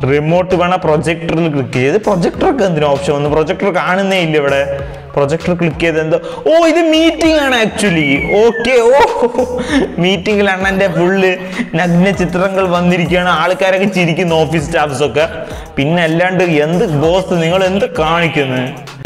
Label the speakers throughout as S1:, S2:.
S1: Remote വേണ പ്രൊജക്ടറിൽ click ചെയ്ത് പ്രൊജക്ടറൊക്കെ എന്തിനാ ഓപ്ഷൻ വന്നു പ്രൊജക്ടർ കാണുന്നേ ഇല്ല ഇവിടെ പ്രൊജക്ടർ ക്ലിക്ക് ചെയ്ത് എന്തോ ഓ ഇത് മീറ്റിംഗ് ആണ് ആക്ച്വലി ഓക്കെ ഓ മീറ്റിംഗിൽ അണ്ണന്റെ ഫുള്ള് നഗ്ന ചിത്രങ്ങൾ വന്നിരിക്കുകയാണ് ആൾക്കാരൊക്കെ ചിരിക്കുന്നു ഓഫീസ് സ്റ്റാഫ്സ് ഒക്കെ പിന്നെ അല്ലാണ്ട് എന്ത് ബോസ് നിങ്ങൾ എന്ത് കാണിക്കുന്നു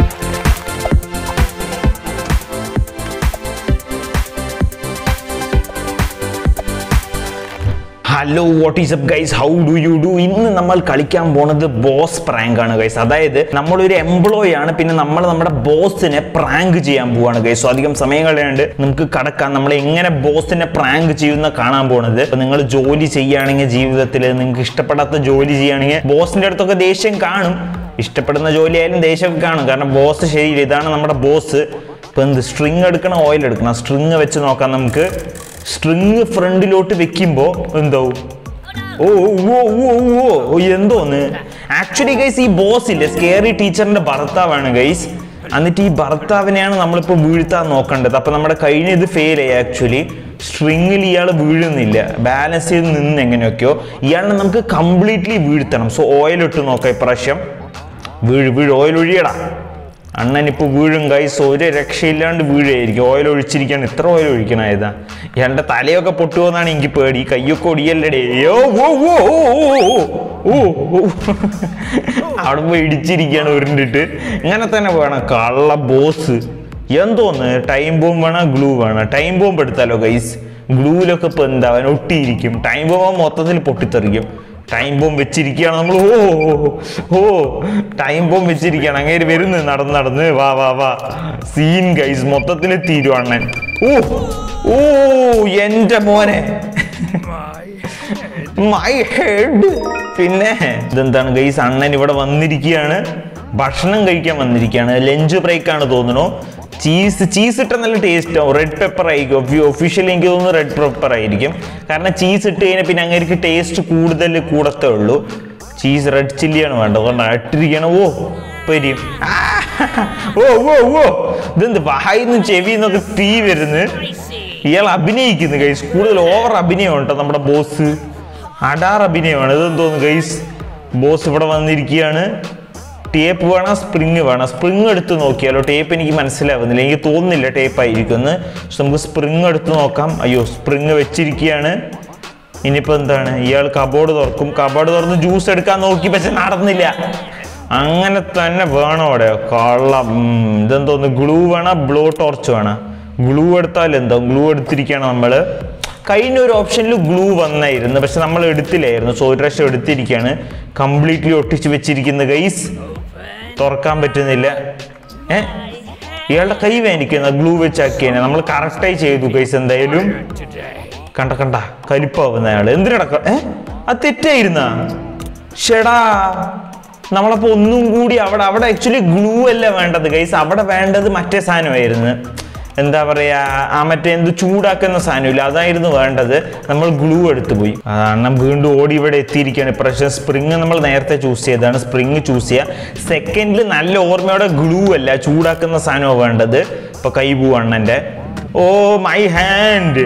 S1: hello what is up guys how do you do ഇന്ന് നമ്മൾ കളിക്കാൻ പോണത് ബോസ് പ്രാങ്ക് ആണ് ഗൈസ് അതായത് നമ്മളൊരു എംപ്ലോയി ആണ് പിന്നെ നമ്മൾ നമ്മുടെ ബോസിനെ പ്രാങ്ക് ചെയ്യാൻ പോവാണ് ഗൈസ് സോ അധികം സമയം കളയാണ്ട് നമുക്ക് കടക്കാം നമ്മൾ എങ്ങനെ ബോസിനെ പ്രാങ്ക് ചെയ്യുന്ന കാണാൻ പോണത് അപ്പൊ നിങ്ങൾ ജോലി ചെയ്യുകയാണെങ്കിൽ ജീവിതത്തിൽ നിങ്ങൾക്ക് ഇഷ്ടപ്പെടാത്ത ജോലി ചെയ്യുകയാണെങ്കിൽ ബോസിന്റെ അടുത്തൊക്കെ ദേഷ്യം കാണും ഇഷ്ടപ്പെടുന്ന ജോലി ആയാലും ദേഷ്യമൊക്കെ കാണും കാരണം ബോസ് ശരിയില്ല ഇതാണ് നമ്മുടെ ബോസ് ഇപ്പൊ എന്ത് സ്ട്രിങ് എടുക്കണം ഓയിൽ എടുക്കണം സ്ട്രിങ് വെച്ച് നോക്കാം നമുക്ക് സ്ട്രിങ് ഫ്രണ്ടിലോട്ട് വെക്കുമ്പോ എന്താവും ഓ ഓ ഓ ഓ ഓ എന്തോന്ന് ആക്ച്വലി ഗൈസ് ഈ ബോസ് ഇല്ലേ സ്കേറി ടീച്ചറിന്റെ ഭർത്താവാണ് ഗൈസ് എന്നിട്ട് ഈ ഭർത്താവിനെയാണ് നമ്മളിപ്പോൾ വീഴ്ത്താൻ നോക്കേണ്ടത് അപ്പൊ നമ്മുടെ കഴിഞ്ഞ ഇത് ഫെയിൽ ആയി ആക്ച്വലി സ്ട്രിങ്ങിൽ ഇയാൾ വീഴുന്നില്ല ബാലൻസ് ചെയ്ത് നിന്ന് എങ്ങനെയൊക്കെയോ ഇയാളിനെ നമുക്ക് കംപ്ലീറ്റ്ലി വീഴ്ത്തണം സോ ഓയിൽ ഇട്ട് നോക്കാം ഇപ്രാവശ്യം വീഴ് വീഴ് ഓയിൽ ഒഴിയടാ അണ്ണൻ ഇപ്പോൾ വീഴും കൈസ് ഒരു രക്ഷയില്ലാണ്ട് വീഴുകയായിരിക്കും ഓയിൽ ഒഴിച്ചിരിക്കാൻ ഇത്ര ഓയിൽ ഒഴിക്കണായതാ ഇയാളുടെ തലയൊക്കെ പൊട്ടുമെന്നാണ് എനിക്ക് പേടി കയ്യൊക്കെ ഒടിയല്ലടേ ഓ ഓ ഓ ഓ ഓ ഓ ഓ അവിടെ പോയി ഇടിച്ചിരിക്കുകയാണ് ഉരുണ്ടിട്ട് ഇങ്ങനെ തന്നെ വേണം കള്ള ബോസ് എന്തോന്ന് ടൈം ബോംബ് വേണം ഗ്ലൂ വേണം ടൈം ബോംബ് എടുത്താലോ ഗൈസ് ഗ്ലൂവിലൊക്കെ ഇപ്പൊ എന്താ അവൻ ഒട്ടിയിരിക്കും ടൈം ബോംബ് മൊത്തത്തിൽ പൊട്ടിത്തെറിക്കും ടൈം ബോംബ് വെച്ചിരിക്കുകയാണ് നമ്മൾ ഓ ഓ, ഓ ടൈം ബോംബ് വെച്ചിരിക്കുകയാണ് അങ്ങേര് വരുന്നു നടന്ന് നടന്ന് വാ വാ വാ സീൻ ഗൈസ് മൊത്തത്തിൽ തീരും അണ്ണൻ ഓ ഓ എന്റെ മോനെ മൈ ഹെഡ് പിന്നെ ഇതെന്താണ് ഗൈസ് അണ്ണൻ ഇവിടെ വന്നിരിക്കുകയാണ് ഭക്ഷണം കഴിക്കാൻ വന്നിരിക്കുകയാണ് ലഞ്ച് ബ്രേക്ക് ആണ് തോന്നുന്നു ചീസ് ചീസ് ഇട്ട നല്ല ടേസ്റ്റ് ആവും റെഡ് പെപ്പർ ആയിരിക്കും ഒഫീഷ്യലി എനിക്ക് തോന്നുന്നു റെഡ് പെപ്പർ ആയിരിക്കും കാരണം ചീസ് ഇട്ട് കഴിഞ്ഞാൽ പിന്നെ അങ്ങനെ ടേസ്റ്റ് കൂടുതൽ കൂടത്തേ ഉള്ളൂ ചീസ് റെഡ് ചില്ലിയാണ് വേണ്ടത് അതുകൊണ്ട് ഇട്ടിരിക്കണം ഓ പെരിയും ആ, ഓ ഓ ഓ ഇതെന്ത് വായിന്നും ചെവിന്നൊക്കെ തീ വരുന്നു ഇയാൾ അഭിനയിക്കുന്നു ഗൈസ് കൂടുതൽ ഓവർ അഭിനയം കേട്ടോ നമ്മുടെ ബോസ് അടാർ അഭിനയമാണ് ഇതെന്തോന്ന് ഗൈസ് ബോസ് ഇവിടെ വന്നിരിക്കുകയാണ് ടേപ്പ് വേണം സ്പ്രിങ് വേണം സ്പ്രിങ് എടുത്ത് നോക്കിയാലോ ടേപ്പ് എനിക്ക് മനസ്സിലാവുന്നില്ല എനിക്ക് തോന്നുന്നില്ല ടേപ്പ് ആയിരിക്കും എന്ന് പക്ഷെ നമുക്ക് സ്പ്രിങ് എടുത്ത് നോക്കാം അയ്യോ സ്പ്രിങ് വെച്ചിരിക്കുകയാണ് ഇനിയിപ്പോൾ എന്താണ് ഇയാൾ കബോർഡ് തുറക്കും കബോർഡ് തുറന്ന് ജ്യൂസ് എടുക്കാൻ നോക്കി പക്ഷെ നടന്നില്ല അങ്ങനെ തന്നെ വേണം അവിടെ കള്ളം ഉം, ഇതെന്തോന്ന് ഗ്ലൂ വേണം ബ്ലോ ടോർച്ച് വേണം ഗ്ലൂ എടുത്താൽ എന്താ ഗ്ലൂ എടുത്തിരിക്കുകയാണ് നമ്മൾ കഴിഞ്ഞ ഒരു ഓപ്ഷനിൽ ഗ്ലൂ വന്നായിരുന്നു പക്ഷെ നമ്മൾ എടുത്തില്ലായിരുന്നു സോ ഒരു പ്രാവശ്യം എടുത്തിരിക്കുകയാണ് കംപ്ലീറ്റ്ലി ഒട്ടിച്ച് വെച്ചിരിക്കുന്ന ഗൈസ് തുറക്കാൻ പറ്റുന്നില്ല ഏ ഇയാളുടെ കൈ വേനിക്കുന്ന ഗ്ലൂ വെച്ചാക്കിയാണ് നമ്മൾ കറക്റ്റായി ചെയ്തു ഗൈസ് എന്തായാലും കണ്ട കണ്ട കലിപ്പാവുന്ന അയാള് എന്തിനടക്ക ഏ അത് തെറ്റായിരുന്ന ഷെടാ നമ്മളപ്പോ ഒന്നും കൂടി അവിടെ അവിടെ ആക്ച്വലി ഗ്ലൂ അല്ല വേണ്ടത് ഗൈസ് അവിടെ വേണ്ടത് മറ്റേ സാധനമായിരുന്നു എന്താ പറയാ ആ മറ്റേ എന്ത് ചൂടാക്കുന്ന സാധനമില്ല അതായിരുന്നു വേണ്ടത് നമ്മൾ ഗ്ലൂ എടുത്തു പോയി അതാണ് വീണ്ടും ഓടി ഇവിടെ എത്തിയിരിക്കുകയാണ് ഇപ്രാവശ്യം സ്പ്രിങ് നമ്മൾ നേരത്തെ ചൂസ് ചെയ്തതാണ് സ്പ്രിങ് ചൂസ് ചെയ്യുക സെക്കൻഡിൽ നല്ല ഓർമ്മയോടെ ഗ്ലൂ അല്ല ചൂടാക്കുന്ന സാധനമാണ് വേണ്ടത് ഇപ്പൊ കൈ പോവണ്ണന്റെ oh my hand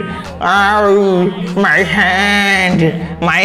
S1: my hand my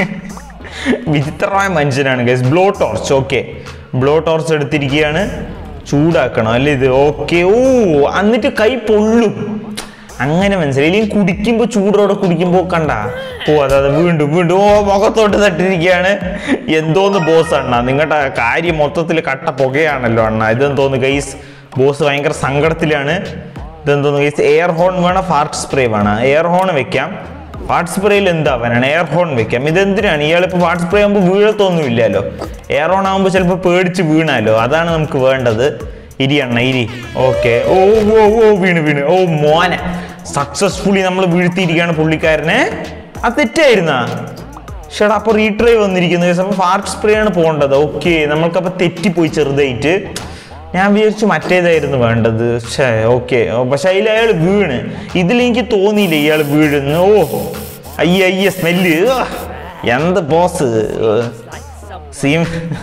S1: വിചിത്രമായ മനുഷ്യനാണ് guys blow torch okay blow torch എടുത്തിരിക്കുകയാണ് ചൂടാക്കണം അല്ലേ ഇത് ഓക്കെ ഓ എന്നിട്ട് കൈ പൊള്ളും അങ്ങനെ മനസ്സിലായി ഇല്ലെങ്കിൽ കുടിക്കുമ്പോൾ ചൂടോടെ കുടിക്കുമ്പോൾ കണ്ട ഓ അതെ അതെ വീണ്ടും വീണ്ടും ഓ മുഖത്തോട്ട് തട്ടിരിക്കുകയാണ് എന്തോന്ന് ബോസ് അണ്ണ നിങ്ങളുടെ കാര്യം മൊത്തത്തിൽ കട്ട പുകയാണല്ലോ അണ്ണ ഇതെന്തോന്ന് ഗൈസ് ബോസ് ഭയങ്കര സങ്കടത്തിലാണ് ഇതെന്തോന്ന് ഗൈസ് എയർ ഹോൺ വേണം ഫാർട്ട് സ്പ്രേ വേണം എയർ ഹോൺ വെക്കാം ഫാർട്ട് സ്പ്രേയിൽ എന്താവാനാണ് എയർ ഹോൺ വെക്കാം ഇതെന്തിനാണ് ഇയാളിപ്പോൾ ഫാർട്ട് സ്പ്രേ ആകുമ്പോൾ വീഴത്തൊന്നും ഇല്ലല്ലോ എയർ ഹോൺ ആകുമ്പോൾ ചിലപ്പോൾ പേടിച്ച് വീണാലോ അതാണ് നമുക്ക് വേണ്ടത് ഇരി അണ്ണ ഇരി ഓക്കെ ഓ ഓ ഓ വീണ് വീണ് ഓ മോനെ സക്സസ്ഫുള്ളി നമ്മൾ വീഴ്ത്തിയിരിക്കുകയാണ് പുള്ളിക്കാരനെ അത് തെറ്റായിരുന്നാ ഷേടാ അപ്പൊ റീട്രൈ വന്നിരിക്കുന്നത് അപ്പൊ ഫാർട്ട് സ്പ്രേ ആണ് പോകേണ്ടത് ഓക്കെ നമ്മൾക്കപ്പൊ തെറ്റിപ്പോയി ചെറുതായിട്ട് ഞാൻ വിചാരിച്ചു മറ്റേതായിരുന്നു വേണ്ടത് ഷേ ഓക്കെ പക്ഷെ അതിൽ അയാൾ വീണ് ഇതിൽ എനിക്ക് തോന്നിയില്ല ഇയാൾ വീഴുന്നു ഓ അയ്യ അയ്യ സ്മെല്ല് എന്ത് ബോസ് സീം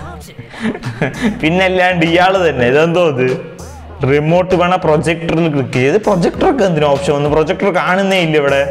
S1: പിന്നല്ലാണ്ട് ഇയാള് തന്നെ ഇതെന്തോ ഇത് റിമോട്ട് വേണ പ്രൊജക്ടറിൽ ക്ലിക്ക് ചെയ്ത് പ്രൊജക്ടറൊക്കെ എന്തിനാ ഓപ്ഷൻ വന്നു പ്രൊജക്ടർ കാണുന്നേ ഇല്ല ഇവിടെ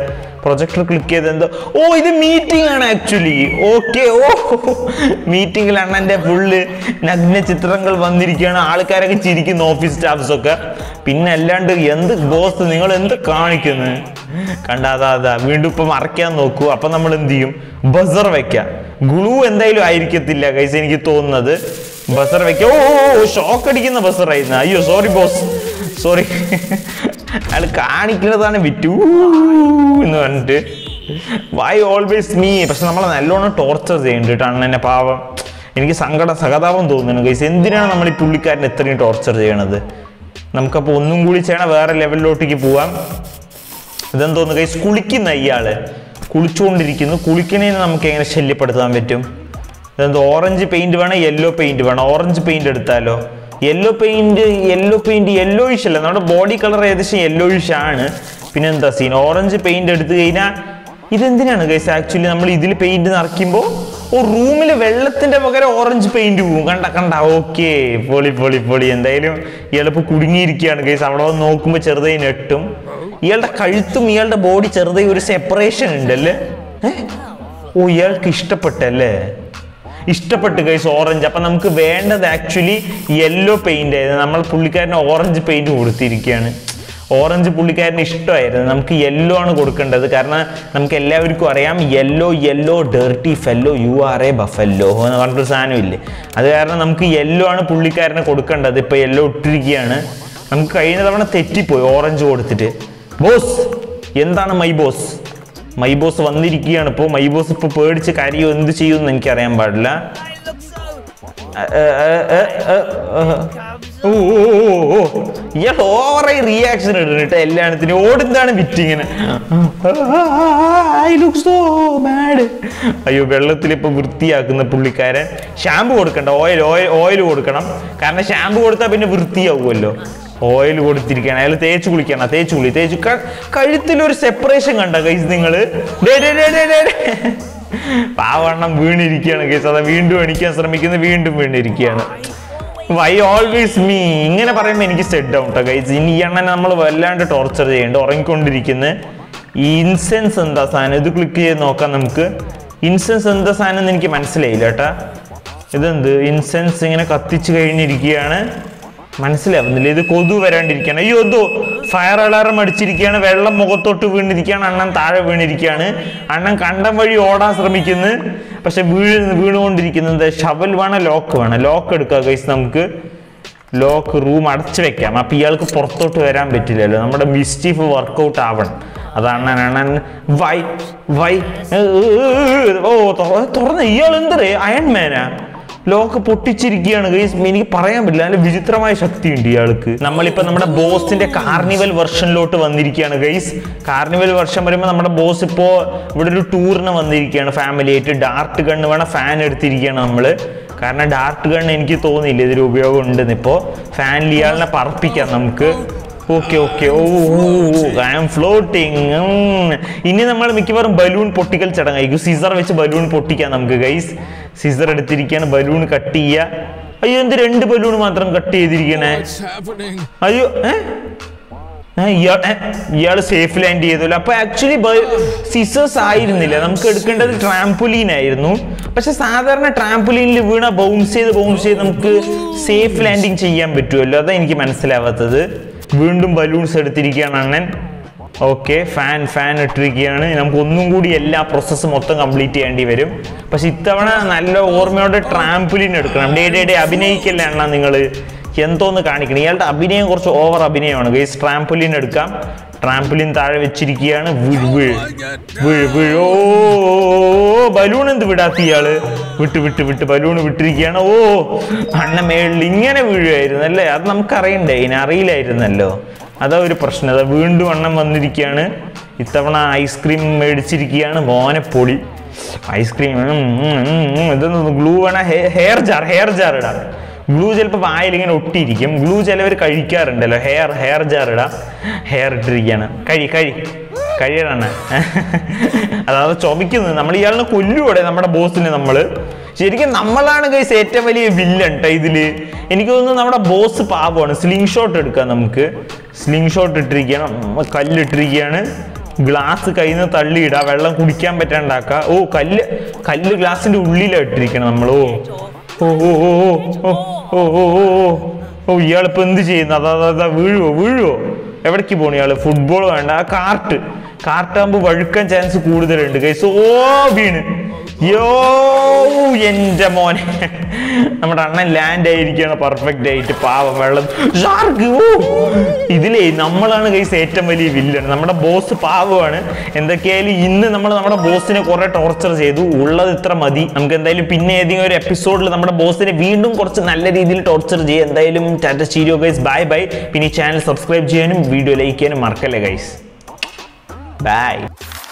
S1: പ്രൊജക്ടർ ക്ലിക്ക് ചെയ്ത് എന്തോ ഓ ഇത് മീറ്റിംഗ് ആണ് ആക്ച്വലി ഓക്കെ ഓ മീറ്റിംഗിൽ അണ്ണന്റെ ഫുള്ള് നഗ്ന ചിത്രങ്ങൾ വന്നിരിക്കുകയാണ് ആൾക്കാരൊക്കെ ചിരിക്കുന്നു ഓഫീസ് സ്റ്റാഫ്സ് ഒക്കെ പിന്നെ അല്ലാണ്ട് എന്ത് ബോസ് നിങ്ങൾ എന്ത് കാണിക്കുന്നു കണ്ട അതാ അതാ വീണ്ടും ഇപ്പൊ മറയ്ക്കാൻ നോക്കൂ അപ്പൊ നമ്മൾ എന്ത് ചെയ്യും ബസർ വെക്കാം ഗ്ലൂ എന്തായാലും ആയിരിക്കത്തില്ല കൈസ് എനിക്ക് തോന്നുന്നത് ബസർ വെക്കാം ഓ ഷോക്ക് അടിക്കുന്ന ബസർ ആയിരുന്നു അയ്യോ സോറി ബോസ് സോറി അയാൾ കാണിക്കുന്നതാണ് വിറ്റു എന്ന് പറഞ്ഞിട്ട് വൈ ഓൾവേസ് മീ പക്ഷെ നമ്മളെ നല്ലോണം ടോർച്ചർ ചെയ്യുന്നുണ്ട് കേട്ടോ അണ്ണനെ പാവം എനിക്ക് സങ്കടം സഹതാപം തോന്നുന്നു ഗൈസ് എന്തിനാണ് നമ്മൾ ഈ പുള്ളിക്കാരനെ ഇത്രയും ടോർച്ചർ ചെയ്യണത് നമുക്കപ്പോൾ ഒന്നും കൂടി ചെയ്യണം വേറെ ലെവലിലോട്ടേക്ക് പോവാം ഇതെന്തോന്ന് കൈസ് കുളിക്കുന്ന ഇയാള് കുളിച്ചുകൊണ്ടിരിക്കുന്നു കുളിക്കണേന്ന് നമുക്ക് എങ്ങനെ ശല്യപ്പെടുത്താൻ പറ്റും ഇതെന്തോ ഓറഞ്ച് പെയിന്റ് വേണം യെല്ലോ പെയിന്റ് വേണം ഓറഞ്ച് പെയിന്റ് എടുത്താലോ yellow paint yellow paint yellowish അല്ല നമ്മുടെ ബോഡി കളർ ഏകദേശം യെല്ലോയിഷ് ആണ് പിന്നെ എന്താ സീൻ ഓറഞ്ച് പെയിന്റ് എടുത്തു കഴിഞ്ഞാൽ ഇതെന്തിനാണ് ഗൈസ് ആക്ച്വലി നമ്മൾ ഇതിൽ പെയിന്റ് നിറയ്ക്കുമ്പോൾ ഓ റൂമിൽ വെള്ളത്തിന്റെ പകരം ഓറഞ്ച് പെയിന്റ് പോവും കണ്ട കണ്ട ഓക്കെ പൊളി പൊളി പൊളി എന്തായാലും ഇയാളിപ്പോ കുടുങ്ങിയിരിക്കുകയാണ് ഗൈസ് അവിടെ വന്ന് നോക്കുമ്പോൾ ചെറുതായി നെട്ടും ഇയാളുടെ കഴുത്തും ഇയാളുടെ ബോഡി ചെറുതായി ഒരു സെപ്പറേഷൻ ഉണ്ടല്ലേ ഏ? ഓ ഇയാൾക്ക് ഇഷ്ടപ്പെട്ടല്ലേ ഇഷ്ടപ്പെട്ട് ഗൈസ് ഓറഞ്ച് അപ്പൊ നമുക്ക് വേണ്ടത് ആക്ച്വലി യെല്ലോ പെയിന്റ് ആയിരുന്നു നമ്മൾ പുള്ളിക്കാരന് ഓറഞ്ച് പെയിന്റ് കൊടുത്തിരിക്കുകയാണ് ഓറഞ്ച് പുള്ളിക്കാരന് ഇഷ്ടമായിരുന്നു നമുക്ക് യെല്ലോ ആണ് കൊടുക്കേണ്ടത് കാരണം നമുക്ക് എല്ലാവർക്കും അറിയാം yellow yellow dirty fellow you are a buffalo എന്ന് പറഞ്ഞിട്ടൊരു സാധനം ഇല്ലേ അത് കാരണം നമുക്ക് യെല്ലോ ആണ് പുള്ളിക്കാരന് കൊടുക്കേണ്ടത് ഇപ്പൊ യെല്ലോ ഇട്ടിരിക്കുകയാണ് നമുക്ക് കഴിഞ്ഞ തവണ തെറ്റിപ്പോയി ഓറഞ്ച് കൊടുത്തിട്ട് ബോസ് എന്താണ് മൈ ബോസ് മൈ ബോസ് വന്നിരിക്കുകയാണ് ഇപ്പോൾ മൈ ബോസ് ഇപ്പോൾ പേടിച്ച് കാര്യമോ എന്ത് ചെയ്യുമെന്ന് എനിക്കറിയാൻ പാടില്ല ഏ, ഏ, ഏ, ഏ, ഏ. ഓ ഓ, ഓ, ഓ, ഓ. ഇയാൾ ഓവറായി റിയാക്ഷൻ ഇടുന്നിട്ട് എല്ലാത്തിനും ഓടുന്നതാണ് വിറ്റിങ്ങനെ ഐ ലുക്ക് സോ ബാഡ് അയ്യോ വെള്ളത്തിൽ ഇപ്പൊ വൃത്തിയാക്കുന്ന പുള്ളിക്കാരൻ ഷാമ്പു കൊടുക്കണ്ട ഓയിൽ ഓയിൽ ഓയിൽ കൊടുക്കണം കാരണം ഷാമ്പു കൊടുത്താൽ പിന്നെ വൃത്തിയാവുമല്ലോ ഓയിൽ കൊടുത്തിരിക്കുകയാണ് അയാൾ തേച്ച് കുളിക്കണം തേച്ച് കുളി തേച്ച് ക- കഴുത്തിലൊരു സെപ്പറേഷൻ കണ്ട കൈസ് നിങ്ങള് ഡേ, ഡേ, ഡേ, ഡേ, ഡേ, ഡേ. പാവണ്ണം വീണിരിക്കുകയാണ് കേസ് അതാ വീണ്ടും എണിക്കാൻ ശ്രമിക്കുന്നത് വീണ്ടും വീണിരിക്കുകയാണ് വൈ ഓൾവേസ് മീ ഇങ്ങനെ പറയുമ്പോൾ എനിക്ക് സെറ്റ് ഡൗൺ കേട്ടോ ഗൈസ് ഇനി ഈ എണ്ണനെ നമ്മൾ വല്ലാണ്ട് ടോർച്ചർ ചെയ്യേണ്ട ഉറങ്ങിക്കൊണ്ടിരിക്കുന്ന ഈ ഇൻസെൻസ് എന്താ സാധനം ഇത് ക്ലിക്ക് ചെയ്ത് നോക്കാം നമുക്ക് ഇൻസെൻസ് എന്താ സാധനം എന്ന് എനിക്ക് മനസ്സിലായില്ല കേട്ടാ ഇതെന്ത് ഇൻസെൻസ് ഇങ്ങനെ കത്തിച്ച് കഴിഞ്ഞിരിക്കുകയാണ് മനസ്സിലാവുന്നില്ല ഇത് കൊതു വരാണ്ടിരിക്കുകയാണ് അയ്യോ എന്തോ ഫയർ അലാറം അടിച്ചിരിക്കുകയാണ് വെള്ളം മുഖത്തോട്ട് വീണിരിക്കുകയാണ് അണ്ണൻ താഴെ വീണിരിക്കുകയാണ് അണ്ണൻ കണ്ടം വഴി ഓടാൻ ശ്രമിക്കുന്നു പക്ഷെ വീഴ് വീണുകൊണ്ടിരിക്കുന്നത് ഷവൽ വേണം ലോക്ക് വേണം ലോക്ക് എടുക്കുക ഗൈസ് നമുക്ക് ലോക്ക് റൂം അടച്ചു വെക്കാം അപ്പൊ ഇയാൾക്ക് പുറത്തോട്ട് വരാൻ പറ്റില്ലല്ലോ നമ്മുടെ മിസ്റ്റീഫ് വർക്കൗട്ട് ആവണം അതാണ് അണ്ണൻ വൈ വൈ ഏ, ഏ, ഏ, ഓ തുറ- തുറന്ന ഇയാൾ എന്തറേ അയൺമാനാ ലോക്ക് പൊട്ടിച്ചിരിക്കുകയാണ് ഗൈസ് എനിക്ക് പറയാൻ പറ്റില്ല നല്ല വിചിത്രമായ ശക്തിയുണ്ട് ഇയാൾക്ക് നമ്മളിപ്പോ നമ്മുടെ ബോസിന്റെ കാർണിവൽ വെർഷനിലോട്ട് വന്നിരിക്കുകയാണ് ഗൈസ് കാർണിവൽ വെർഷൻ വരുമ്പോൾ നമ്മുടെ ബോസ് ഇപ്പോ ഇവിടെ ഒരു ടൂറിന് വന്നിരിക്കുകയാണ് ഫാമിലി ആയിട്ട് ഡാർട്ട് ഗണ്ണ് വേണം ഫാൻ എടുത്തിരിക്കുകയാണ് നമ്മള് കാരണം ഡാർട്ട് ഗണ്ണ് എനിക്ക് തോന്നിയില്ല ഇതിൽ ഉപയോഗം ഉണ്ടെന്ന് ഇപ്പോ ഫാനിൽ ഇയാളിനെ പറപ്പിക്കാം നമുക്ക് okay okay oh I am floating ഇനി നമ്മൾ മിക്കവാറും ബലൂൺ പൊട്ടിക്കൽ ചടങ്ങായിരിക്കും സീസർ വെച്ച് ബലൂൺ പൊട്ടിക്കാം നമുക്ക് ഗൈസ് സീസർ എടുത്തിരിക്കുകയാണ് ബലൂൺ കട്ട് ചെയ്യുക അയ്യോ എന്ത് രണ്ട് ബലൂൺ മാത്രം കട്ട് ചെയ്തിരിക്കണേ
S2: What's happening?
S1: അയ്യോ ഏ? ഏ, ഇയാൾ ഏ, ഇയാള് സേഫ് ലാൻഡ് ചെയ്തല്ലോ അപ്പൊ ആക്ച്വലി സിസേഴ്സ് ആയിരുന്നില്ല നമുക്ക് എടുക്കേണ്ടത് ട്രാംപുലീൻ ആയിരുന്നു പക്ഷെ സാധാരണ ട്രാംപുലീനിൽ വീണ ബൗൺസ് ചെയ്ത് ബൗൺസ് ചെയ്ത് നമുക്ക് സേഫ് ലാൻഡിങ് ചെയ്യാൻ പറ്റുമല്ലോ അതാ എനിക്ക് മനസ്സിലാവാത്തത് വീണ്ടും ബലൂൺസ് എടുത്തിരിക്കുകയാണ് അണ്ണൻ ഓക്കെ ഫാൻ ഫാൻ ഇട്ടിരിക്കുകയാണ് നമുക്ക് ഒന്നും കൂടി എല്ലാ പ്രോസസ്സും മൊത്തം കംപ്ലീറ്റ് ചെയ്യേണ്ടി വരും പക്ഷെ ഇത്തവണ നല്ല ഓർമ്മയോടെ ട്രാംപുലിൻ എടുക്കണം ഡേ ഡേ ഡേ അഭിനയിക്കല്ലേ അണ്ണ നിങ്ങൾ എന്തോന്ന് കാണിക്കണം ഇയാളുടെ അഭിനയം കുറച്ച് ഓവർ അഭിനയമാണ് ഗൈസ് ട്രാംപുലിൻ എടുക്കാം ട്രാംപുലിൻ താഴെ വെച്ചിരിക്കുകയാണ് വീഴ് വീഴ് വീഴ് വീഴ് ഓ ബലൂൺ എന്ത് വിടാത്ത ഇയാള് വിട്ട് വിട്ട് വിട്ട് ബലൂൺ വിട്ടിരിക്കുകയാണ് ഓ അണ്ണ മേളിൽ ഇങ്ങനെ വീഴുമായിരുന്നു അല്ലേ അത് നമുക്ക് അറിയണ്ടേ ഇനി അറിയില്ലായിരുന്നല്ലോ അതാ ഒരു പ്രശ്നം അതാ വീണ്ടും അണ്ണം വന്നിരിക്കുകയാണ് ഇത്തവണ ഐസ്ക്രീം മേടിച്ചിരിക്കുകയാണ് മോനെ പൊളി ഐസ്ക്രീം ഇതൊന്നും ഗ്ലൂ വേണം ഹെയർ ജാർ ഹെയർ ജാർ ഇടാം ഗ്ലൂ ചിലപ്പോൾ വായിൽ ഇങ്ങനെ ഒട്ടിയിരിക്കും ഗ്ലൂ ചിലവർ കഴിക്കാറുണ്ടല്ലോ ഹെയർ ഹെയർ ജാർ ഇടാം ഹെയർ ഇട്ടിരിക്കുകയാണ് കഴി കഴി കഴിയണ അതായത് ചുമക്കുന്നത് നമ്മൾ ഇയാളിനെ കൊല്ലുകൂടെ നമ്മുടെ ബോസിനെ നമ്മൾ ശരിക്കും നമ്മളാണ് ഗൈസ് ഏറ്റവും വലിയ വില്ലൻ ട്ടോ ഇതില് എനിക്ക് തോന്നുന്നു നമ്മുടെ ബോസ് പാവമാണ് സ്ലിംഗ് ഷോട്ട് എടുക്കാം നമുക്ക് സ്ലിംഗ് ഷോട്ട് ഇട്ടിരിക്കുകയാണ് ഉം, കല്ലിട്ടിരിക്കുകയാണ് ഗ്ലാസ് കയ്യിൽ നിന്ന് തള്ളിയിടുക വെള്ളം കുടിക്കാൻ പറ്റാണ്ടാക്കുക ഓ കല്ല് കല്ല് ഗ്ലാസിന്റെ ഉള്ളിലായിട്ടിരിക്കണം നമ്മൾ ഓ ഓ ഓ ഓ ഓ ഓ ഓ ഓ ഓ ഓ ഇയാളിപ്പോ എന്ത് ചെയ്യുന്നു അതാ അതാ, അതാ വീഴുവോ വീഴുവോ എവിടേക്ക് പോണു ഇയാള് ഫുട്ബോൾ വേണ്ട ആ കാർട്ട് കാർട്ടാകുമ്പോൾ വഴുക്കാൻ ചാൻസ് കൂടുതലുണ്ട് കൈസ് ഓ വീണ് യോ എന്റെ മോനെ നമ്മുടെ അണ്ണൻ ലാൻഡ് ആയിരിക്കുകയാണ് പെർഫെക്റ്റ് ആയിട്ട് പാവം വെള്ളം ഷാർക്ക് ഓ ഇതിലേ നമ്മളാണ് കൈസ് ഏറ്റവും വലിയ വില്ലൻ നമ്മുടെ ബോസ് പാവമാണ് എന്തൊക്കെയായാലും ഇന്ന് നമ്മൾ നമ്മുടെ ബോസിനെ കുറെ ടോർച്ചർ ചെയ്തു ഉള്ളത് ഇത്ര മതി നമുക്ക് എന്തായാലും പിന്നെ ഏതെങ്കിലും ഒരു എപ്പിസോഡിൽ നമ്മുടെ ബോസിനെ വീണ്ടും കുറച്ച് നല്ല രീതിയിൽ ടോർച്ചർ ചെയ്യാം എന്തായാലും tata stereo guys bye bye പിന്നെ ഈ ചാനൽ സബ്സ്ക്രൈബ് ചെയ്യാനും വീഡിയോ ലൈക്ക് ചെയ്യാനും മറക്കല്ലേ ഗൈസ് ബൈ